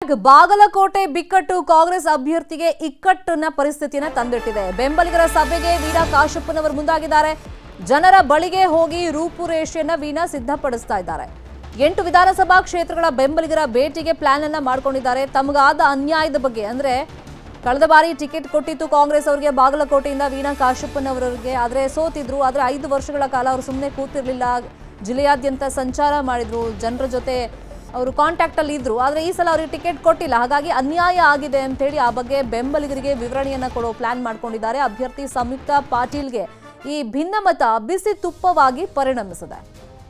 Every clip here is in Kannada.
ಬಾಗಲಕೋಟೆ ಬಿಕ್ಕಟ್ಟು ಕಾಂಗ್ರೆಸ್ ಅಭ್ಯರ್ಥಿಗೆ ಇಕ್ಕಟ್ಟಿನ ಪರಿಸ್ಥಿತಿಯನ್ನ ತಂದಿಟ್ಟಿದೆ ಬೆಂಬಲಿಗರ ಸಭೆಗೆ ವೀಣಾ ಕಾಶಪ್ಪನವರು ಮುಂದಾಗಿದ್ದಾರೆ ಜನರ ಬಳಿಗೆ ಹೋಗಿ ರೂಪುರೇಷೆಯನ್ನ ವೀಣಾ ಸಿದ್ಧಪಡಿಸ್ತಾ ಇದ್ದಾರೆ ಎಂಟು ವಿಧಾನಸಭಾ ಕ್ಷೇತ್ರಗಳ ಬೆಂಬಲಿಗರ ಭೇಟಿಗೆ ಪ್ಲಾನ್ ಅನ್ನ ಮಾಡ್ಕೊಂಡಿದ್ದಾರೆ ತಮಗಾದ ಅನ್ಯಾಯದ ಬಗ್ಗೆ ಅಂದ್ರೆ ಕಳೆದ ಬಾರಿ ಟಿಕೆಟ್ ಕೊಟ್ಟಿತ್ತು ಕಾಂಗ್ರೆಸ್ ಅವರಿಗೆ ಬಾಗಲಕೋಟೆಯಿಂದ ವೀಣಾ ಕಾಶಪ್ಪನವರಿಗೆ ಆದ್ರೆ ಸೋತಿದ್ರು ಆದ್ರೆ ಐದು ವರ್ಷಗಳ ಕಾಲ ಅವರು ಸುಮ್ಮನೆ ಕೂತಿರ್ಲಿಲ್ಲ ಜಿಲ್ಲೆಯಾದ್ಯಂತ ಸಂಚಾರ ಮಾಡಿದ್ರು ಜನರ ಜೊತೆ ಅವರು ಕಾಂಟ್ಯಾಕ್ಟ್ ಅಲ್ಲಿ ಇದ್ರು ಆದ್ರೆ ಈ ಸಲ ಅವರಿಗೆ ಟಿಕೆಟ್ ಕೊಟ್ಟಿಲ್ಲ ಹಾಗಾಗಿ ಅನ್ಯಾಯ ಆಗಿದೆ ಅಂತ ಹೇಳಿ ಆ ಬಗ್ಗೆ ಬೆಂಬಲಿಗರಿಗೆ ವಿವರಣೆಯನ್ನ ಕೊಡೋ ಪ್ಲಾನ್ ಮಾಡ್ಕೊಂಡಿದ್ದಾರೆ ಅಭ್ಯರ್ಥಿ ಸಂಯುಕ್ತ ಪಾಟೀಲ್ಗೆ ಈ ಭಿನ್ನಮತ ಬಿಸಿ ತುಪ್ಪವಾಗಿ ಪರಿಣಮಿಸಿದೆ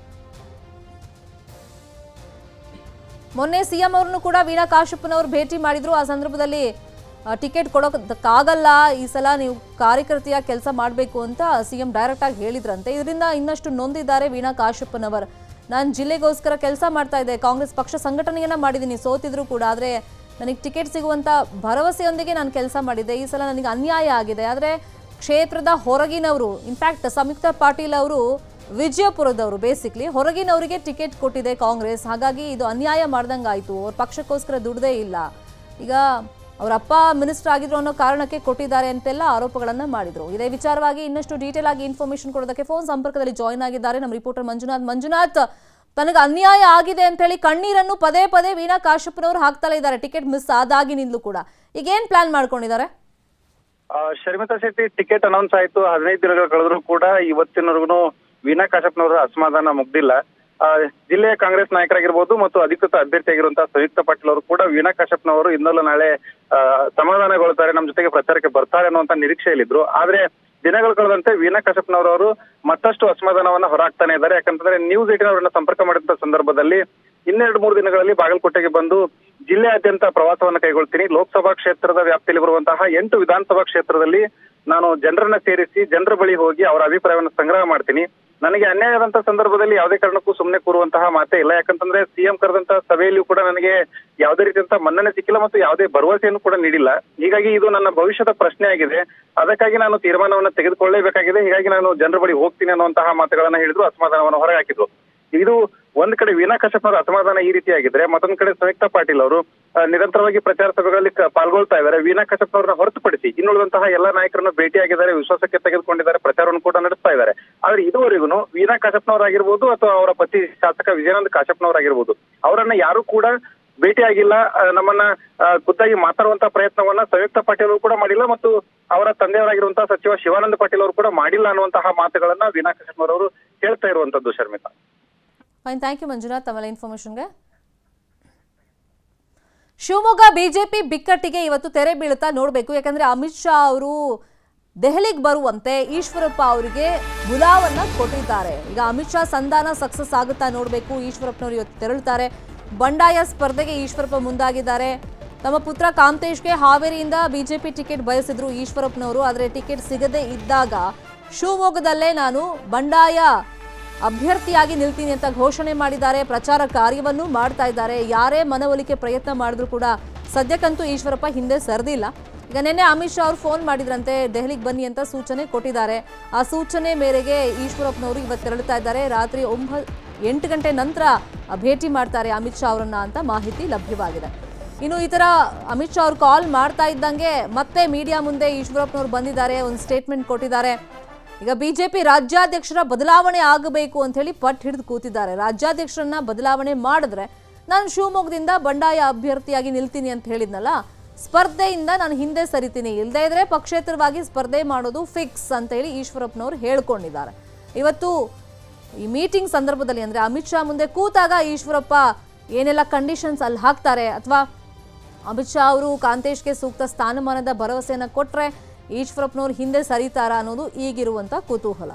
ಮೊನ್ನೆ ಸಿಎಂ ಅವ್ರನ್ನು ಕೂಡ ವೀಣಾ ಕಾಶಪ್ಪನವರು ಭೇಟಿ ಮಾಡಿದ್ರು ಆ ಸಂದರ್ಭದಲ್ಲಿ ಆ, ಟಿಕೆಟ್ ಕೊಡೋಕ್ಕಾಗಲ್ಲ ಈ ಸಲ ನೀವು ಕಾರ್ಯಕರ್ತೆಯ ಕೆಲಸ ಮಾಡಬೇಕು ಅಂತ ಸಿಎಂ ಡೈರೆಕ್ಟ್ ಆಗಿ ಹೇಳಿದ್ರಂತೆ ಇದರಿಂದ ಇನ್ನಷ್ಟು ನೊಂದಿದ್ದಾರೆ ವೀಣಾ ಕಾಶಪ್ಪನವರ್ ನಾನು ಜಿಲ್ಲೆಗೋಸ್ಕರ ಕೆಲಸ ಮಾಡ್ತಾ ಇದ್ದೆ ಕಾಂಗ್ರೆಸ್ ಪಕ್ಷ ಸಂಘಟನೆಯನ್ನ ಮಾಡಿದ್ದೀನಿ ಸೋತಿದ್ರು ಕೂಡ ಆದರೆ ನನಗೆ ಟಿಕೆಟ್ ಸಿಗುವಂತ ಭರವಸೆಯೊಂದಿಗೆ ನಾನು ಕೆಲಸ ಮಾಡಿದ್ದೆ ಈ ಸಲ ನನಗೆ ಅನ್ಯಾಯ ಆಗಿದೆ ಆದರೆ ಕ್ಷೇತ್ರದ ಹೊರಗಿನವರು ಇನ್ಫ್ಯಾಕ್ಟ್ ಸಂಯುಕ್ತ ಪಾಟೀಲ್ ಅವರು ವಿಜಯಪುರದವರು ಬೇಸಿಕ್ಲಿ ಹೊರಗಿನವರಿಗೆ ಟಿಕೆಟ್ ಕೊಟ್ಟಿದೆ ಕಾಂಗ್ರೆಸ್ ಹಾಗಾಗಿ ಇದು ಅನ್ಯಾಯ ಮಾಡ್ದಂಗಾಯ್ತು ಅವ್ರ ಪಕ್ಷಕ್ಕೋಸ್ಕರ ದುಡ್ದೇ ಇಲ್ಲ ಈಗ ಅವ್ರ ಅಪ್ಪ ಮಿನಿಸ್ಟರ್ ಆಗಿದ್ರು ಅನ್ನೋ ಕಾರಣಕ್ಕೆ ಕೊಟ್ಟಿದ್ದಾರೆ ಅಂತೆಲ್ಲ ಆರೋಪಗಳನ್ನ ಮಾಡಿದ್ರು ಇದೇ ವಿಚಾರವಾಗಿ ಇನ್ನಷ್ಟು ಡೀಟೇಲ್ ಆಗಿ ಇನ್ಫಾರ್ಮೇಶನ್ ಕೊಡೋದಕ್ಕೆ ಫೋನ್ ಸಂಪರ್ಕದಲ್ಲಿ ಜಾಯ್ನ್ ಆಗಿದ್ದಾರೆ ನಮ್ಮ ರಿಪೋರ್ಟರ್ ಮಂಜುನಾಥ್ ಮಂಜುನಾಥ್ ತನಗೆ ಅನ್ಯಾಯ ಆಗಿದೆ ಅಂತ ಹೇಳಿ ಕಣ್ಣೀರನ್ನು ಪದೇ ಪದೇ ವೀಣಾ ಕಾಶ್ಯಪ್ನವರು ಹಾಕ್ತಲೇ ಇದ್ದಾರೆ ಟಿಕೆಟ್ ಮಿಸ್ ಆದಾಗಿನಿಂದಲೂ ಕೂಡ ಈಗ ಏನ್ ಪ್ಲಾನ್ ಮಾಡ್ಕೊಂಡಿದ್ದಾರೆ ಆ, ಶರ್ಮಿತಾ ಶೆಟ್ಟಿ ಟಿಕೆಟ್ ಅನೌನ್ಸ್ ಆಯ್ತು ಹದಿನೈದು ದಿನಗಳು ಕಳೆದ್ರು ಕೂಡ ಇವತ್ತಿನವರೆಗೂ ವೀಣಾ ಕಾಶಪ್ಪನವರ ಅಸಮಾಧಾನ ಮುಗ್ದಿಲ್ಲ ಆ, ಜಿಲ್ಲೆಯ ಕಾಂಗ್ರೆಸ್ ನಾಯಕರಾಗಿರ್ಬೋದು ಮತ್ತು ಅಧಿಕೃತ ಅಭ್ಯರ್ಥಿಯಾಗಿರುವಂತಹ ಸಂಯುಕ್ತ ಪಾಟೀಲ್ ಅವರು ಕೂಡ ವೀಣಾ ಕಾಶಪ್ಪನವರು ಇನ್ನೊಲ್ಲ ನಾಳೆ ಆ, ಸಮಾಧಾನಗೊಳ್ತಾರೆ ನಮ್ಮ ಜೊತೆಗೆ ಪ್ರಚಾರಕ್ಕೆ ಬರ್ತಾರೆ ಅನ್ನುವಂತ ನಿರೀಕ್ಷೆಯಲ್ಲಿದ್ರು ಆದ್ರೆ ದಿನಗಳು ಕಳೆದಂತೆ ವೀಣಾ ಕಾಶಪ್ಪನವರು ಮತ್ತಷ್ಟು ಅಸಮಾಧಾನವನ್ನ ಹೊರಹಾಕ್ತಾನೆ ಇದ್ದಾರೆ ಯಾಕಂತಂದ್ರೆ ನ್ಯೂಸ್ ಏಟಿನ್ ಅವರನ್ನ ಸಂಪರ್ಕ ಮಾಡಿದಂತ ಸಂದರ್ಭದಲ್ಲಿ ಇನ್ನೆರಡು ಮೂರು ದಿನಗಳಲ್ಲಿ ಬಾಗಲಕೋಟೆಗೆ ಬಂದು ಜಿಲ್ಲೆಯಾದ್ಯಂತ ಪ್ರವಾಸವನ್ನ ಕೈಗೊಳ್ತೀನಿ ಲೋಕಸಭಾ ಕ್ಷೇತ್ರದ ವ್ಯಾಪ್ತಿಯಲ್ಲಿ ಬರುವಂತಹ ಎಂಟು ವಿಧಾನಸಭಾ ಕ್ಷೇತ್ರದಲ್ಲಿ ನಾನು ಜನರನ್ನ ಸೇರಿಸಿ ಜನರ ಬಳಿ ಹೋಗಿ ಅವರ ಅಭಿಪ್ರಾಯವನ್ನು ಸಂಗ್ರಹ ಮಾಡ್ತೀನಿ ನನಗೆ ಅನ್ಯಾಯದಂತ ಸಂದರ್ಭದಲ್ಲಿ ಯಾವುದೇ ಕಾರಣಕ್ಕೂ ಸುಮ್ಮನೆ ಕೂರುವಂತಹ ಮಾತೇ ಇಲ್ಲ ಯಾಕಂತಂದ್ರೆ ಸಿಎಂ ಕರೆದಂತಹ ಸಭೆಯಲ್ಲಿಯೂ ಕೂಡ ನನಗೆ ಯಾವುದೇ ರೀತಿಯಂತ ಮನ್ನಣೆ ಸಿಕ್ಕಿಲ್ಲ ಮತ್ತು ಯಾವುದೇ ಭರವಸೆಯನ್ನು ಕೂಡ ನೀಡಿಲ್ಲ ಹೀಗಾಗಿ ಇದು ನನ್ನ ಭವಿಷ್ಯದ ಪ್ರಶ್ನೆ ಆಗಿದೆ ಅದಕ್ಕಾಗಿ ನಾನು ತೀರ್ಮಾನವನ್ನ ತೆಗೆದುಕೊಳ್ಳಲೇಬೇಕಾಗಿದೆ ಹೀಗಾಗಿ ನಾನು ಜನರ ಬಳಿ ಹೋಗ್ತೀನಿ ಅನ್ನುವಂತಹ ಮಾತುಗಳನ್ನ ಹೇಳಿದ್ರು ಅಸಮಾಧಾನವನ್ನು ಹೊರಗೆ ಹಾಕಿದ್ರು ಇದು ಒಂದ್ ಕಡೆ ವೀಣಾ ಕಶ್ಯಪ್ ಅವರ ಅಸಮಾಧಾನ ಈ ರೀತಿಯಾಗಿದ್ರೆ ಮತ್ತೊಂದ್ ಕಡೆ ಸಂಯುಕ್ತ ಪಾಟೀಲ್ ಅವರು ಆ, ನಿರಂತರವಾಗಿ ಪ್ರಚಾರ ಸಭೆಗಳಲ್ಲಿ ಕ- ಪಾಲ್ಗೊಳ್ತಾ ಇದ್ದಾರೆ ವೀಣಾ ಕಶ್ಯಪ್ ಅವರನ್ನ ಹೊರತುಪಡಿಸಿ ಇನ್ನುಳಿದಂತಹ ಎಲ್ಲಾ ನಾಯಕರನ್ನು ಭೇಟಿಯಾಗಿದ್ದಾರೆ ವಿಶ್ವಾಸಕ್ಕೆ ತೆಗೆದುಕೊಂಡಿದ್ದಾರೆ ಪ್ರಚಾರವನ್ನು ಕೂಡ ನಡೆಸ್ತಾ ಇದ್ದಾರೆ ಆದ್ರೆ ಇದುವರೆಗೂ ವೀಣಾ ಕಾಶಪ್ಪನವರಾಗಿರ್ಬೋದು ಅಥವಾ ಅವರ ಪತಿ ಶಾಸಕ ವಿಜಯಾನಂದ ಕಾಶಪ್ಪನವರಾಗಿರ್ಬೋದು ಅವರನ್ನ ಯಾರು ಕೂಡ ಭೇಟಿಯಾಗಿಲ್ಲ ಆ, ನಮ್ಮನ್ನ ಆ, ಖುದ್ದಾಗಿ ಮಾತಾಡುವಂತ ಪ್ರಯತ್ನವನ್ನ ಸಂಯುಕ್ತ ಪಾಟೀಲ್ ಅವರು ಕೂಡ ಮಾಡಿಲ್ಲ ಮತ್ತು ಅವರ ತಂದೆಯವರಾಗಿರುವಂತಹ ಸಚಿವ ಶಿವಾನಂದ ಪಾಟೀಲ್ ಅವರು ಕೂಡ ಮಾಡಿಲ್ಲ ಅನ್ನುವಂತಹ ಮಾತುಗಳನ್ನ ವೀಣಾ ಕಶ್ಯಪ್ನವರು ಹೇಳ್ತಾ ಇರುವಂತದ್ದು Sharmitha fine thank you Manjunath ತಮ್ಮೆಲ್ಲ ಇನ್ಫಾರ್ಮೇಶನ್ಗೆ ಶಿವಮೊಗ್ಗ ಬಿಜೆಪಿ ಬಿಕ್ಕಟ್ಟಿಗೆ ಇವತ್ತು ತೆರೆ ಬೀಳುತ್ತಾ ನೋಡಬೇಕು ಯಾಕಂದ್ರೆ ಅಮಿತ್ ಶಾ ಅವರು ದೆಹಲಿಗೆ ಬರುವಂತೆ ಈಶ್ವರಪ್ಪ ಅವರಿಗೆ ಬುಲಾವನ್ನ ಕೊಟ್ಟಿದ್ದಾರೆ ಈಗ ಅಮಿತ್ ಶಾ ಸಂಧಾನ ಸಕ್ಸಸ್ ಆಗುತ್ತಾ ನೋಡಬೇಕು ಈಶ್ವರಪ್ಪನವರು ಇವತ್ತು ತೆರಳುತ್ತಾರೆ ಬಂಡಾಯ ಸ್ಪರ್ಧೆಗೆ ಈಶ್ವರಪ್ಪ ಮುಂದಾಗಿದ್ದಾರೆ ತಮ್ಮ ಪುತ್ರ ಕಾಂತೇಶ್ಗೆ ಹಾವೇರಿಯಿಂದ ಬಿಜೆಪಿ ಟಿಕೆಟ್ ಬಯಸಿದ್ರು ಈಶ್ವರಪ್ಪನವರು ಆದರೆ ಟಿಕೆಟ್ ಸಿಗದೇ ಇದ್ದಾಗ ಶಿವಮೊಗ್ಗದಲ್ಲೇ ನಾನು ಬಂಡಾಯ ಅಭ್ಯರ್ಥಿಯಾಗಿ ನಿಲ್ತೀನಿ ಅಂತ ಘೋಷಣೆ ಮಾಡಿದ್ದಾರೆ ಪ್ರಚಾರ ಕಾರ್ಯವನ್ನು ಮಾಡ್ತಾ ಇದ್ದಾರೆ ಯಾರೇ ಮನವೊಲಿಕೆ ಪ್ರಯತ್ನ ಮಾಡಿದ್ರು ಕೂಡ ಸದ್ಯಕ್ಕಂತೂ ಈಶ್ವರಪ್ಪ ಹಿಂದೆ ಸರಿದಿಲ್ಲ ಈಗ ನಿನ್ನೆ ಅಮಿತ್ ಶಾ ಅವರು ಫೋನ್ ಮಾಡಿದ್ರಂತೆ ದೆಹಲಿಗೆ ಬನ್ನಿ ಅಂತ ಸೂಚನೆ ಕೊಟ್ಟಿದ್ದಾರೆ ಆ ಸೂಚನೆ ಮೇರೆಗೆ ಈಶ್ವರಪ್ಪನವರು ಇವತ್ತು ತೆರಳುತ್ತಾ ಇದ್ದಾರೆ ರಾತ್ರಿ ಒಂಬ ಎಂಟು ಗಂಟೆ ನಂತರ ಭೇಟಿ ಮಾಡ್ತಾರೆ ಅಮಿತ್ ಶಾ ಅವರನ್ನ ಅಂತ ಮಾಹಿತಿ ಲಭ್ಯವಾಗಿದೆ ಇನ್ನು ಈ ಥರ ಅಮಿತ್ ಶಾ ಅವರು ಕಾಲ್ ಮಾಡ್ತಾ ಇದ್ದಂಗೆ ಮತ್ತೆ ಮೀಡಿಯಾ ಮುಂದೆ ಈಶ್ವರಪ್ಪನವರು ಬಂದಿದ್ದಾರೆ ಒಂದು ಸ್ಟೇಟ್ಮೆಂಟ್ ಕೊಟ್ಟಿದ್ದಾರೆ ಈಗ ಬಿಜೆಪಿ ರಾಜ್ಯಾಧ್ಯಕ್ಷರ ಬದಲಾವಣೆ ಆಗಬೇಕು ಅಂತ ಹೇಳಿ ಪಟ್ಟು ಹಿಡಿದು ಕೂತಿದ್ದಾರೆ ರಾಜ್ಯಾಧ್ಯಕ್ಷರನ್ನ ಬದಲಾವಣೆ ಮಾಡಿದ್ರೆ ನಾನು ಶಿವಮೊಗ್ಗದಿಂದ ಬಂಡಾಯ ಅಭ್ಯರ್ಥಿಯಾಗಿ ನಿಲ್ತೀನಿ ಅಂತ ಹೇಳಿದ್ನಲ್ಲ ಸ್ಪರ್ಧೆಯಿಂದ ನಾನು ಹಿಂದೆ ಸರಿತೀನಿ ಇಲ್ಲದೇ ಇದ್ರೆ ಪಕ್ಷೇತರವಾಗಿ ಸ್ಪರ್ಧೆ ಮಾಡೋದು ಫಿಕ್ಸ್ ಅಂತ ಹೇಳಿ ಈಶ್ವರಪ್ಪನವರು ಹೇಳ್ಕೊಂಡಿದ್ದಾರೆ ಇವತ್ತು ಈ ಮೀಟಿಂಗ್ ಸಂದರ್ಭದಲ್ಲಿ ಅಂದ್ರೆ ಅಮಿತ್ ಶಾ ಮುಂದೆ ಕೂತಾಗ ಈಶ್ವರಪ್ಪ ಏನೆಲ್ಲ ಕಂಡೀಷನ್ಸ್ ಅಲ್ಲಿ ಹಾಕ್ತಾರೆ ಅಥವಾ ಅಮಿತ್ ಶಾ ಅವರು ಕಾಂತೇಶ್ಗೆ ಸೂಕ್ತ ಸ್ಥಾನಮಾನದ ಭರವಸೆಯನ್ನು ಕೊಟ್ರೆ ಈಶ್ವರಪ್ಪನವ್ರು ಹಿಂದೆ ಸರಿತಾರ ಅನ್ನೋದು ಈಗಿರುವಂತ ಕುತೂಹಲ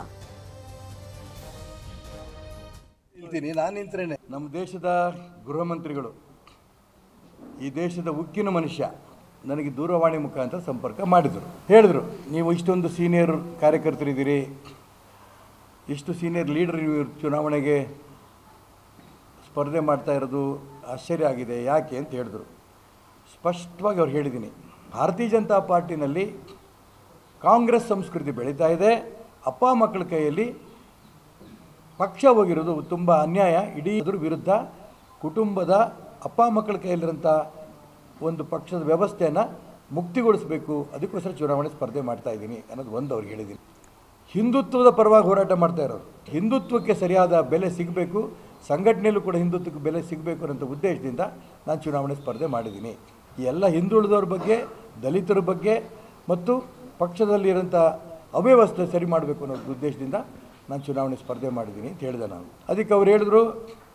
ಇದ್ದೀನಿ ನಾನು ನಿಂತ್ರೇನೆ ನಮ್ಮ ದೇಶದ ಗೃಹ ಮಂತ್ರಿಗಳು ಈ ದೇಶದ ಉಕ್ಕಿನ ಮನುಷ್ಯ ನನಗೆ ದೂರವಾಣಿ ಮುಖಾಂತರ ಸಂಪರ್ಕ ಮಾಡಿದರು ಹೇಳಿದರು ನೀವು ಇಷ್ಟೊಂದು ಸೀನಿಯರ್ ಕಾರ್ಯಕರ್ತರಿದ್ದೀರಿ ಇಷ್ಟು ಸೀನಿಯರ್ ಲೀಡರ್ ನೀವು ಚುನಾವಣೆಗೆ ಸ್ಪರ್ಧೆ ಮಾಡ್ತಾ ಇರೋದು ಆಶ್ಚರ್ಯ ಆಗಿದೆ ಯಾಕೆ ಅಂತ ಹೇಳಿದ್ರು ಸ್ಪಷ್ಟವಾಗಿ ಅವ್ರು ಹೇಳಿದ್ದೀನಿ ಭಾರತೀಯ ಜನತಾ ಪಾರ್ಟಿನಲ್ಲಿ ಕಾಂಗ್ರೆಸ್ ಸಂಸ್ಕೃತಿ ಬೆಳೀತಾ ಇದೆ ಅಪ್ಪ ಮಕ್ಕಳ ಕೈಯಲ್ಲಿ ಪಕ್ಷ ಹೋಗಿರೋದು ತುಂಬ ಅನ್ಯಾಯ ಇಡೀ ಅದ್ರ ವಿರುದ್ಧ ಕುಟುಂಬದ ಅಪ್ಪ ಮಕ್ಕಳ ಕೈಯಲ್ಲಿರೋಂಥ ಒಂದು ಪಕ್ಷದ ವ್ಯವಸ್ಥೆಯನ್ನು ಮುಕ್ತಿಗೊಳಿಸಬೇಕು ಅದಕ್ಕೋಸ್ಕರ ಚುನಾವಣೆ ಸ್ಪರ್ಧೆ ಮಾಡ್ತಾ ಇದ್ದೀನಿ ಅನ್ನೋದು ಒಂದು ಅವ್ರಿಗೆ ಹೇಳಿದ್ದೀನಿ ಹಿಂದುತ್ವದ ಪರವಾಗಿ ಹೋರಾಟ ಮಾಡ್ತಾ ಇರೋರು ಹಿಂದುತ್ವಕ್ಕೆ ಸರಿಯಾದ ಬೆಲೆ ಸಿಗಬೇಕು ಸಂಘಟನೆಯಲ್ಲೂ ಕೂಡ ಹಿಂದುತ್ವಕ್ಕೆ ಬೆಲೆ ಸಿಗಬೇಕು ಅನ್ನೋ ಉದ್ದೇಶದಿಂದ ನಾನು ಚುನಾವಣೆ ಸ್ಪರ್ಧೆ ಮಾಡಿದ್ದೀನಿ ಈ ಎಲ್ಲ ಹಿಂದುಳಿದವ್ರ ಬಗ್ಗೆ ದಲಿತರ ಬಗ್ಗೆ ಮತ್ತು ಪಕ್ಷದಲ್ಲಿರೋಂಥ ಅವ್ಯವಸ್ಥೆ ಸರಿ ಮಾಡಬೇಕು ಅನ್ನೋ ಉದ್ದೇಶದಿಂದ ನಾನು ಚುನಾವಣೆ ಸ್ಪರ್ಧೆ ಮಾಡಿದ್ದೀನಿ ಅಂತ ಹೇಳಿದೆ ನಾನು ಅದಕ್ಕೆ ಅವ್ರು ಹೇಳಿದ್ರು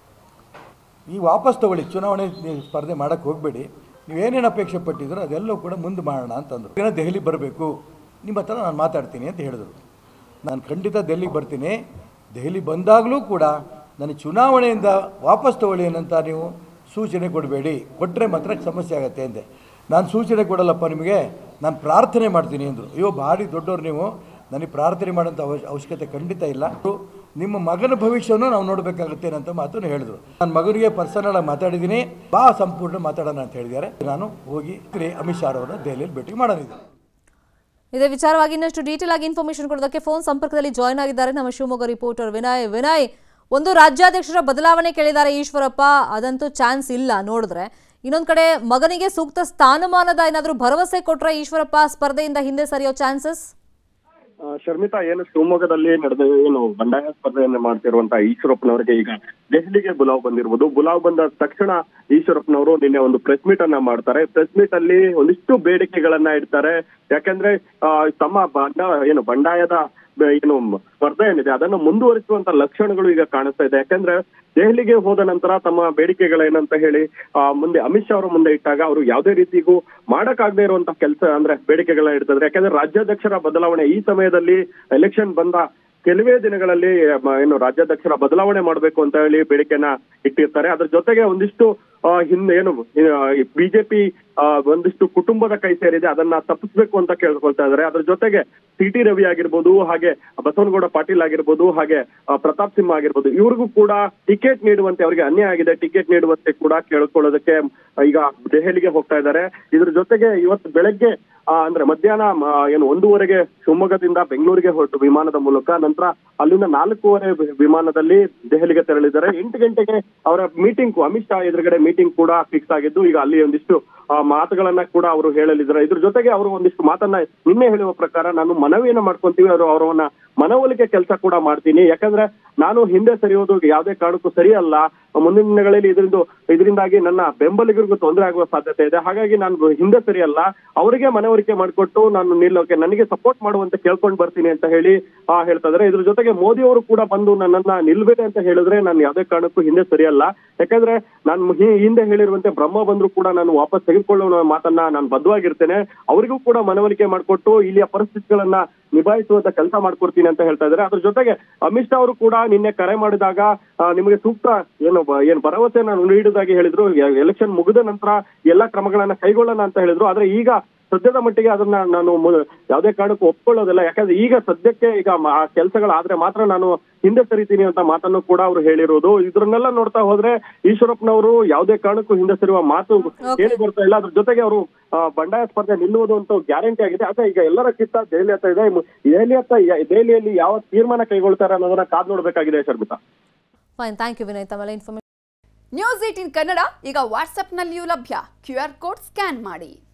ಈ ವಾಪಸ್ ತಗೊಳ್ಳಿ ಚುನಾವಣೆ ನೀವು ಸ್ಪರ್ಧೆ ಮಾಡೋಕ್ಕೆ ಹೋಗಬೇಡಿ ನೀವೇನೇನು ಅಪೇಕ್ಷೆ ಪಟ್ಟಿದ್ರು ಅದೆಲ್ಲವೂ ಕೂಡ ಮುಂದೆ ಮಾಡೋಣ ಅಂತಂದರು ಏನೋ ದೆಹಲಿ ಬರಬೇಕು ನಿಮ್ಮ ಹತ್ರ ನಾನು ಮಾತಾಡ್ತೀನಿ ಅಂತ ಹೇಳಿದರು ನಾನು ಖಂಡಿತ ದೆಹಲಿಗೆ ಬರ್ತೀನಿ ದೆಹಲಿ ಬಂದಾಗಲೂ ಕೂಡ ನನಗೆ ಚುನಾವಣೆಯಿಂದ ವಾಪಸ್ ತಗೊಳ್ಳಿ ಏನಂತ ನೀವು ಸೂಚನೆ ಕೊಡಬೇಡಿ ಕೊಟ್ಟರೆ ಮಾತ್ರ ಸಮಸ್ಯೆ ಆಗುತ್ತೆ ಅಂದೆ ನಾನು ಸೂಚನೆ ಕೊಡಲ್ಲಪ್ಪ ನಿಮಗೆ ನಾನು ಪ್ರಾರ್ಥನೆ ಮಾಡ್ತೀನಿ ಅಂದರು ಅಯ್ಯೋ ಭಾರಿ ದೊಡ್ಡವ್ರು ನೀವು ನನಗೆ ಪ್ರಾರ್ಥನೆ ಮಾಡೋಂಥ ಅವಶ್ಯ ಅವಶ್ಯಕತೆ ಖಂಡಿತ ಇಲ್ಲ ನಿಮ್ಮ ಮಗನ ಭವಿಷ್ಯವನ್ನು ನಾವು ನೋಡಬೇಕಾಗುತ್ತೆ ಅಂತ ಮಾತನ್ನು ಹೇಳಿದ್ರು ನನ್ನ ಮಗನಿಗೆ ಪರ್ಸನಲ್ ಆಗಿ ಮಾತಾಡಿದ್ದೀನಿ ಬಾ ಸಂಪೂರ್ಣ ಮಾತಾಡೋಣ ಅಂತ ಹೇಳಿದ್ದಾರೆ ನಾನು ಹೋಗಿ ಶ್ರೀ ಅಮಿತ್ ಶಾ ಅವರನ್ನು ದೆಹಲಿಯಲ್ಲಿ ಭೇಟಿ ಮಾಡೋದಿದೆ ಇದೇ ವಿಚಾರವಾಗಿ ಇನ್ನಷ್ಟು ಡೀಟೇಲ್ ಆಗಿ ಇನ್ಫಾರ್ಮೇಶನ್ ಕೊಡೋದಕ್ಕೆ ಫೋನ್ ಸಂಪರ್ಕದಲ್ಲಿ ಜಾಯ್ನ್ ಆಗಿದ್ದಾರೆ ನಮ್ಮ ಶಿವಮೊಗ್ಗ ರಿಪೋರ್ಟರ್ ವಿನಯ್ ವಿನಯ್ ಒಂದು ರಾಜ್ಯಾಧ್ಯಕ್ಷರ ಬದಲಾವಣೆ ಕೇಳಿದ್ದಾರೆ ಈಶ್ವರಪ್ಪ ಅದಂತೂ ಚಾನ್ಸ್ ಇಲ್ಲ ನೋಡಿದ್ರೆ ಇನ್ನೊಂದ್ ಕಡೆ ಮಗನಿಗೆ ಸೂಕ್ತ ಸ್ಥಾನಮಾನದ ಏನಾದರೂ ಭರವಸೆ ಕೊಟ್ರೆ ಈಶ್ವರಪ್ಪ ಸ್ಪರ್ಧೆಯಿಂದ ಹಿಂದೆ ಸರಿಯೋ ಚಾನ್ಸಸ್ ಆ, ಶರ್ಮಿತಾ ಏನು ಶಿವಮೊಗ್ಗದಲ್ಲಿ ನಡೆದ ಏನು ಬಂಡಾಯ ಸ್ಪರ್ಧೆಯನ್ನು ಮಾಡ್ತಿರುವಂತ ಈಶ್ವರಪ್ಪನವರಿಗೆ ಈಗ ದೆಹಲಿಗೆ ಬುಲಾವ್ ಬಂದಿರ್ಬೋದು ಬುಲಾವ್ ಬಂದ ತಕ್ಷಣ ಈಶ್ವರಪ್ಪನವರು ನಿನ್ನೆ ಒಂದು ಪ್ರೆಸ್ ಮೀಟ್ ಅನ್ನ ಮಾಡ್ತಾರೆ ಪ್ರೆಸ್ ಮೀಟ್ ಅಲ್ಲಿ ಒಂದಿಷ್ಟು ಬೇಡಿಕೆಗಳನ್ನ ಇಡ್ತಾರೆ ಯಾಕಂದ್ರೆ ಆ, ತಮ್ಮ ಬಂಡ ಏನು ಬಂಡಾಯದ ಬ- ಏನು ಸ್ಪರ್ಧೆ ಏನಿದೆ ಅದನ್ನು ಮುಂದುವರಿಸುವಂತ ಲಕ್ಷಣಗಳು ಈಗ ಕಾಣಿಸ್ತಾ ಇದೆ ಯಾಕಂದ್ರೆ ದೆಹಲಿಗೆ ಹೋದ ನಂತರ ತಮ್ಮ ಬೇಡಿಕೆಗಳೇನಂತ ಹೇಳಿ ಆ, ಮುಂದೆ ಅಮಿತ್ ಶಾ ಅವರ ಮುಂದೆ ಇಟ್ಟಾಗ ಅವರು ಯಾವುದೇ ರೀತಿಗೂ ಮಾಡಕ್ಕಾಗದೇ ಇರುವಂತ ಕೆಲಸ ಅಂದ್ರೆ ಬೇಡಿಕೆಗಳನ್ನ ಇಡ್ತಿದ್ರೆ ಯಾಕಂದ್ರೆ ರಾಜ್ಯಾಧ್ಯಕ್ಷರ ಬದಲಾವಣೆ ಈ ಸಮಯದಲ್ಲಿ ಎಲೆಕ್ಷನ್ ಬಂದ ಕೆಲವೇ ದಿನಗಳಲ್ಲಿ ಮ- ಏನು ರಾಜ್ಯಾಧ್ಯಕ್ಷರ ಬದಲಾವಣೆ ಮಾಡಬೇಕು ಅಂತ ಹೇಳಿ ಬೇಡಿಕೆನ ಇಟ್ಟಿರ್ತಾರೆ ಅದ್ರ ಜೊತೆಗೆ ಒಂದಿಷ್ಟು ಆ, ಹಿಂದೆ ಏನು ಬಿಜೆಪಿ ಒಂದಿಷ್ಟು ಕುಟುಂಬದ ಕೈ ಸೇರಿದೆ ಅದನ್ನ ತಪ್ಪಿಸ್ಬೇಕು ಅಂತ ಕೇಳ್ಕೊಳ್ತಾ ಇದ್ದಾರೆ ಅದ್ರ ಜೊತೆಗೆ ಸಿ ಟಿ ರವಿ ಆಗಿರ್ಬೋದು ಹಾಗೆ ಬಸವನಗೌಡ ಪಾಟೀಲ್ ಆಗಿರ್ಬೋದು ಹಾಗೆ ಆ, ಪ್ರತಾಪ್ ಸಿಂಹ ಆಗಿರ್ಬೋದು ಇವ್ರಿಗೂ ಕೂಡ ಟಿಕೆಟ್ ನೀಡುವಂತೆ ಅವರಿಗೆ ಅನ್ಯಾಯ ಆಗಿದೆ ಟಿಕೆಟ್ ನೀಡುವಂತೆ ಕೂಡ ಕೇಳ್ಕೊಳ್ಳೋದಕ್ಕೆ ಈಗ ದೆಹಲಿಗೆ ಹೋಗ್ತಾ ಇದ್ದಾರೆ ಇದ್ರ ಜೊತೆಗೆ ಇವತ್ತು ಬೆಳಗ್ಗೆ ಆ, ಅಂದ್ರೆ ಮಧ್ಯಾಹ್ನ ಮ, ಏನು ಒಂದೂವರೆಗೆ ಶಿವಮೊಗ್ಗದಿಂದ ಬೆಂಗಳೂರಿಗೆ ಹೊರಟು ವಿಮಾನದ ಮೂಲಕ ನಂತರ ಅಲ್ಲಿಂದ ನಾಲ್ಕೂವರೆ ವಿ- ವಿಮಾನದಲ್ಲಿ ದೆಹಲಿಗೆ ತೆರಳಿದ್ದಾರೆ ಎಂಟು ಗಂಟೆಗೆ ಅವರ ಮೀಟಿಂಗ್ ಅಮಿತ್ ಶಾ ಎದುರುಗಡೆ ಮೀಟಿಂಗ್ ಕೂಡ ಫಿಕ್ಸ್ ಆಗಿದ್ದು ಈಗ ಅಲ್ಲಿ ಒಂದಿಷ್ಟು ಆ, ಮಾತುಗಳನ್ನ ಕೂಡ ಅವರು ಹೇಳಲಿದ್ದಾರೆ ಇದ್ರ ಜೊತೆಗೆ ಅವರು ಒಂದಿಷ್ಟು ಮಾತನ್ನ ನಿನ್ನೆ ಹೇಳುವ ಪ್ರಕಾರ ನಾನು ಮನವಿಯನ್ನ ಮಾಡ್ಕೊಂತೀವಿ ಅವರು ಅವರವನ್ನ ಮನವೊಲಿಕೆ ಕೆಲಸ ಕೂಡ ಮಾಡ್ತೀನಿ ಯಾಕಂದ್ರೆ ನಾನು ಹಿಂದೆ ಸರಿಯೋದು ಯಾವುದೇ ಕಾರಣಕ್ಕೂ ಸರಿಯಲ್ಲ ಮುಂದಿನ ದಿನಗಳಲ್ಲಿ ಇದರಿಂದ ಇದರಿಂದಾಗಿ ನನ್ನ ಬೆಂಬಲಿಗರಿಗೂ ತೊಂದರೆ ಆಗುವ ಸಾಧ್ಯತೆ ಇದೆ ಹಾಗಾಗಿ ನಾನು ಹಿಂದೆ ಸರಿಯಲ್ಲ ಅವರಿಗೆ ಮನವರಿಕೆ ಮಾಡಿಕೊಟ್ಟು ನಾನು ನಿಲ್ಲೋಕೆ ನನಗೆ ಸಪೋರ್ಟ್ ಮಾಡುವಂತೆ ಕೇಳ್ಕೊಂಡು ಬರ್ತೀನಿ ಅಂತ ಹೇಳಿ ಆ, ಹೇಳ್ತಾ ಇದಾರೆ ಇದ್ರ ಜೊತೆಗೆ ಮೋದಿ ಅವರು ಕೂಡ ಬಂದು ನನ್ನನ್ನ ನಿಲ್ಬೇಡಿ ಅಂತ ಹೇಳಿದ್ರೆ ನಾನು ಯಾವುದೇ ಕಾರಣಕ್ಕೂ ಹಿಂದೆ ಸರಿಯಲ್ಲ ಯಾಕಂದ್ರೆ ನಾನು ಹಿ- ಹಿಂದೆ ಹೇಳಿರುವಂತೆ ಬ್ರಹ್ಮ ಬಂದ್ರು ಕೂಡ ನಾನು ವಾಪಸ್ ತೆಗೆದುಕೊಳ್ಳುವ ಮಾತನ್ನ ನಾನು ಬದ್ಧವಾಗಿರ್ತೇನೆ ಅವರಿಗೂ ಕೂಡ ಮನವರಿಕೆ ಮಾಡಿಕೊಟ್ಟು ಇಲ್ಲಿಯ ಪರಿಸ್ಥಿತಿಗಳನ್ನ ನಿಭಾಯಿಸುವಂತ ಕೆಲಸ ಮಾಡ್ಕೊಡ್ತೀನಿ ಅಂತ ಹೇಳ್ತಾ ಇದ್ದಾರೆ ಅದ್ರ ಜೊತೆಗೆ ಅಮಿತ್ ಶಾ ಅವರು ಕೂಡ ನಿನ್ನೆ ಕರೆ ಮಾಡಿದಾಗ ಆ, ನಿಮಗೆ ಸೂಕ್ತ ಏನು ಬ- ಏನು ಭರವಸೆ ನಾನು ನೀಡುವುದಾಗಿ ಹೇಳಿದ್ರು ಎಲೆಕ್ಷನ್ ಮುಗಿದ ನಂತರ ಎಲ್ಲಾ ಕ್ರಮಗಳನ್ನ ಕೈಗೊಳ್ಳೋಣ ಅಂತ ಹೇಳಿದ್ರು ಆದ್ರೆ ಈಗ ಸದ್ಯದ ಮಟ್ಟಿಗೆ ಅದನ್ನ ನಾನು ಮು- ಯಾವುದೇ ಕಾರಣಕ್ಕೂ ಒಪ್ಕೊಳ್ಳೋದಿಲ್ಲ ಯಾಕಂದ್ರೆ ಈಗ ಸದ್ಯಕ್ಕೆ ಈಗ ಮ- ಆ ಕೆಲಸಗಳಾದ್ರೆ ಮಾತ್ರ ನಾನು ಹಿಂದೆ ಸರಿತೀನಿ ಅಂತ ಮಾತನ್ನು ಕೂಡ ಅವರು ಹೇಳಿರೋದು ಇದ್ರನ್ನೆಲ್ಲ ನೋಡ್ತಾ ಹೋದ್ರೆ ಈಶ್ವರಪ್ಪನವರು ಯಾವುದೇ ಕಾರಣಕ್ಕೂ ಹಿಂದೆ ಸರಿಯುವ ಮಾತು ಹೇಳಿ ಬರ್ತಾ ಇಲ್ಲ ಅದ್ರ ಜೊತೆಗೆ ಅವರು ಆ, ಬಂಡಾಯ ಸ್ಪರ್ಧೆ ನಿಲ್ಲುವುದು ಅಂತ ಗ್ಯಾರಂಟಿ ಆಗಿದೆ ಆದ್ರೆ ಈಗ ಎಲ್ಲರಕ್ಕಿಂತ ದೆಹಲಿ ಹತ್ತ ಇದೆ ಮು- ದೆಹಲಿ ಹತ್ತ ಯ- ದೆಹಲಿಯಲ್ಲಿ ಯಾವ ತೀರ್ಮಾನ ಕೈಗೊಳ್ತಾರೆ ಅನ್ನೋದನ್ನ ಕಾದ್ ನೋಡ್ಬೇಕಾಗಿದೆ Sharmitha fine thank you Vinay ತಮ್ಮೆಲ್ಲ ಇನ್ಫಾರ್ಮೇಶನ್ ನ್ಯೂಸ್ ಏಟಿನ್ ಕನ್ನಡ ಈಗ ವಾಟ್ಸ್ಆಪ್ನಲ್ಲಿಯೂ ಲಭ್ಯ ಕ್ಯೂ ಆರ್ ಕೋಡ್ ಸ್ಕ್ಯಾನ್ ಮಾಡಿ